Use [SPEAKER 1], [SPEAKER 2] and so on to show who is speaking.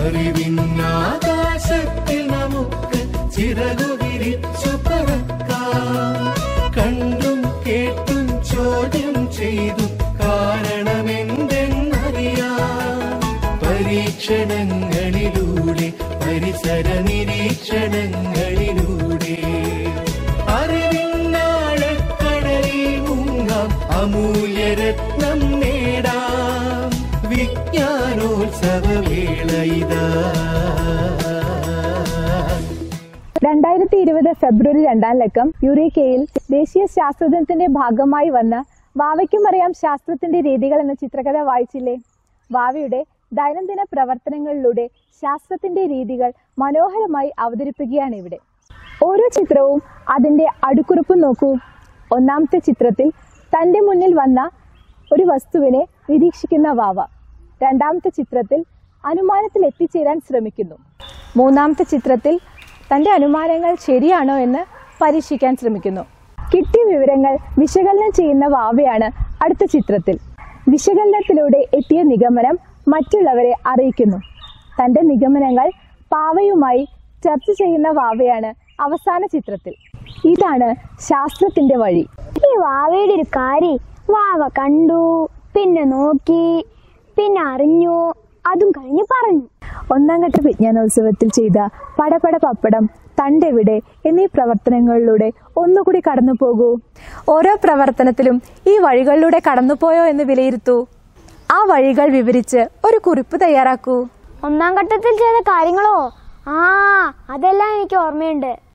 [SPEAKER 1] അറിവിന്നാകാശത്തിൽ നമുക്ക് ചിറകു വിരിച്ചു പറക്കാം കണ്ടും കേട്ടും ചോദ്യം ചെയ്തു കാരണമെന്തെന്നറിയാം പരീക്ഷണങ്ങളിലൂടെ പരിസര നിരീക്ഷണങ്ങളിലൂടെ അറിവിന്നാഴക്കടലിൽ മുങ്ങാം അമൂല്യരത്നം നേടാം വിജ്ഞാനോത്സവവേള ഇതാ
[SPEAKER 2] രണ്ടായിരത്തി ഇരുപത് ഫെബ്രുവരി രണ്ടാം ലക്കം യുറേക്കയിൽ ദേശീയ ശാസ്ത്രദിനത്തിന്റെ ഭാഗമായി വന്ന വാവയ്ക്കും അറിയാം ശാസ്ത്രത്തിന്റെ രീതികൾ എന്ന ചിത്രകഥ വായിച്ചില്ലേ വാവയുടെ ദൈനംദിന പ്രവർത്തനങ്ങളിലൂടെ ശാസ്ത്രത്തിന്റെ രീതികൾ മനോഹരമായി അവതരിപ്പിക്കുകയാണ് ഇവിടെ ഓരോ ചിത്രവും അതിന്റെ അടുക്കുറിപ്പ് നോക്കൂ ഒന്നാമത്തെ ചിത്രത്തിൽ തന്റെ മുന്നിൽ വന്ന ഒരു വസ്തുവിനെ നിരീക്ഷിക്കുന്ന വാവ രണ്ടാമത്തെ ചിത്രത്തിൽ അനുമാനത്തിൽ എത്തിച്ചേരാൻ ശ്രമിക്കുന്നു മൂന്നാമത്തെ ചിത്രത്തിൽ തന്റെ അനുമാനങ്ങൾ ശരിയാണോ എന്ന് പരീക്ഷിക്കാൻ ശ്രമിക്കുന്നു കിട്ടിയ വിവരങ്ങൾ വിശകലനം ചെയ്യുന്ന വാവയാണ് അടുത്ത ചിത്രത്തിൽ വിശകലനത്തിലൂടെ എത്തിയ നിഗമനം മറ്റുള്ളവരെ അറിയിക്കുന്നു തന്റെ നിഗമനങ്ങൾ പാവയുമായി ചർച്ച ചെയ്യുന്ന വാവയാണ് അവസാന ചിത്രത്തിൽ ഇതാണ് ശാസ്ത്രത്തിന്റെ വഴി
[SPEAKER 3] ഈ വാവയുടെ ഒരു കാര്യം വാവ കണ്ടു പിന്നെ നോക്കി പിന്നെ അറിഞ്ഞു അതും കഴിഞ്ഞ് പറഞ്ഞു
[SPEAKER 2] ഒന്നാം ഘട്ട വിജ്ഞാനോത്സവത്തിൽ ചെയ്ത പടപട പപ്പടം തണ്ടെവിടെ എന്നീ പ്രവർത്തനങ്ങളിലൂടെ ഒന്നുകൂടി കടന്നു പോകൂ ഓരോ പ്രവർത്തനത്തിലും ഈ വഴികളിലൂടെ കടന്നുപോയോ എന്ന് വിലയിരുത്തൂ ആ വഴികൾ വിവരിച്ച് ഒരു കുറിപ്പ് തയ്യാറാക്കൂ
[SPEAKER 3] ഒന്നാം ഘട്ടത്തിൽ ചെയ്ത കാര്യങ്ങളോ ആ അതെല്ലാം എനിക്ക് ഓർമ്മയുണ്ട്